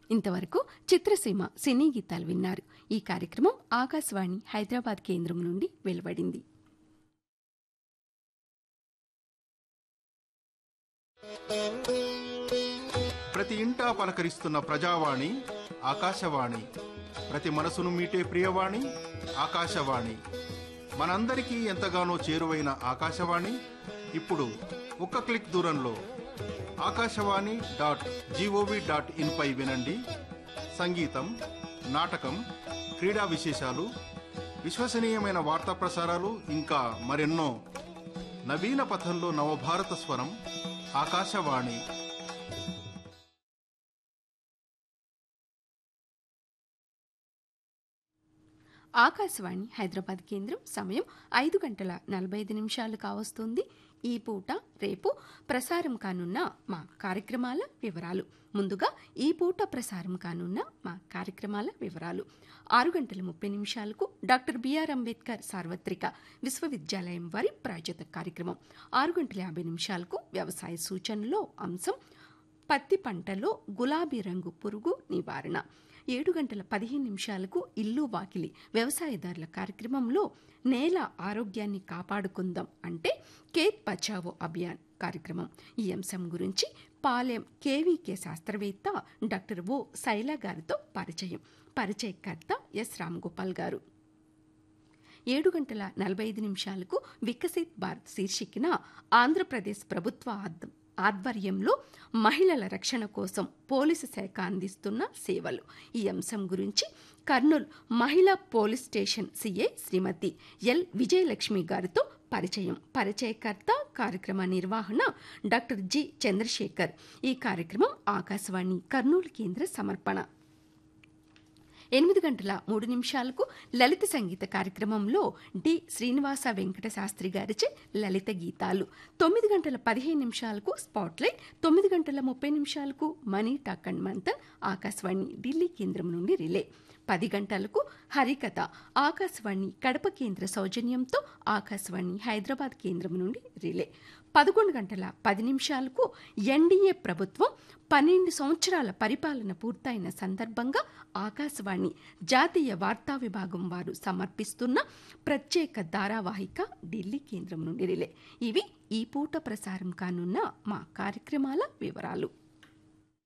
ఇంతవరకు చిత్రసీమ సినీ గీతాలు విన్నారు ఈ కార్యక్రమం ఆకాశవాణి హైదరాబాద్ కేంద్రం నుండి వెలువడింది ప్రతి ఇంటా పలకరిస్తున్న ప్రజావాణి ఆకాశవాణి ప్రతి మనసును మీటే ప్రియవాణి ఆకాశవాణి మనందరికీ ఎంతగానో చేరువైన ఆకాశవాణి ఇప్పుడు ఒక్క క్లిక్ దూరంలో ఆకాశవాణి డాట్ జీఓవి డాట్ ఇన్పై వినండి సంగీతం నాటకం క్రీడా విశేషాలు విశ్వసనీయమైన వార్తా ప్రసారాలు ఇంకా మరెన్నో నవీన పథంలో నవభారత స్వరం ఆకాశవాణి ఆకాశవాణి హైదరాబాద్ కేంద్రం సమయం ఐదు గంటల నలభై ఐదు నిమిషాలు కావస్తుంది ఈ పూట రేపు ప్రసారం కానున్న మా కార్యక్రమాల వివరాలు ముందుగా ఈ పూట ప్రసారం కానున్న మా కార్యక్రమాల వివరాలు ఆరు గంటల ముప్పై నిమిషాలకు డాక్టర్ బిఆర్ అంబేద్కర్ సార్వత్రిక విశ్వవిద్యాలయం వారి ప్రాయోజిత కార్యక్రమం ఆరు గంటల యాభై నిమిషాలకు వ్యవసాయ సూచనలో అంశం పత్తి పంటలో గులాబీ రంగు పురుగు నివారణ ఏడు గంటల పదిహేను నిమిషాలకు ఇల్లు వాకిలి వ్యవసాయదారుల కార్యక్రమంలో నేల ఆరోగ్యాన్ని కాపాడుకుందాం అంటే కేత్ బచావో అభియాన్ కార్యక్రమం ఈ అంశం గురించి పాలెం కేవీకే శాస్త్రవేత్త డాక్టర్ ఓ శైల గారితో పరిచయం పరిచయకర్త ఎస్ రామ్గోపాల్ గారు ఏడు గంటల నలభై ఐదు నిమిషాలకు వికసిత్ భారత్ శీర్షికన ఆంధ్రప్రదేశ్ ప్రభుత్వ ఆద్- ఆధ్వర్యంలో మహిళల రక్షణ కోసం పోలీసు శాఖ అందిస్తున్న సేవలు ఈ అంశం గురించి కర్నూలు మహిళా police station C I Shrimati L Vijayalakshmi గారితో పరిచయం పరిచయకర్త కార్యక్రమ నిర్వహణ డాక్టర్ జి చంద్రశేఖర్ ఈ కార్యక్రమం ఆకాశవాణి కర్నూలు కేంద్ర సమర్పణ ఎనిమిది గంటల మూడు నిమిషాలకు లలిత సంగీత కార్యక్రమంలో డి శ్రీనివాస వెంకట శాస్త్రి గారిచే లలిత గీతాలు తొమ్మిది గంటల పదిహేను నిమిషాలకు స్పాట్లైట్ తొమ్మిది గంటల ముప్పై నిమిషాలకు money talk and Manthan Akashvani Delhi కేంద్రం నుండి రిలే పది గంటలకు హరికథ ఆకాశవాణి కడప కేంద్ర సౌజన్యంతో ఆకాశవాణి హైదరాబాద్ కేంద్రం నుండి రిలే పదకొండు గంటల పది నిమిషాలకు ఎన్డీఏ ప్రభుత్వం పన్నెండు సంవత్సరాల పరిపాలన పూర్తయిన సందర్భంగా ఆకాశవాణి జాతీయ వార్తా విభాగం వారు సమర్పిస్తున్న ప్రత్యేక ధారావాహిక ఢిల్లీ కేంద్రం నుండి రిలే ఇవి ఈ పూట ప్రసారం కానున్న మా కార్యక్రమాల వివరాలు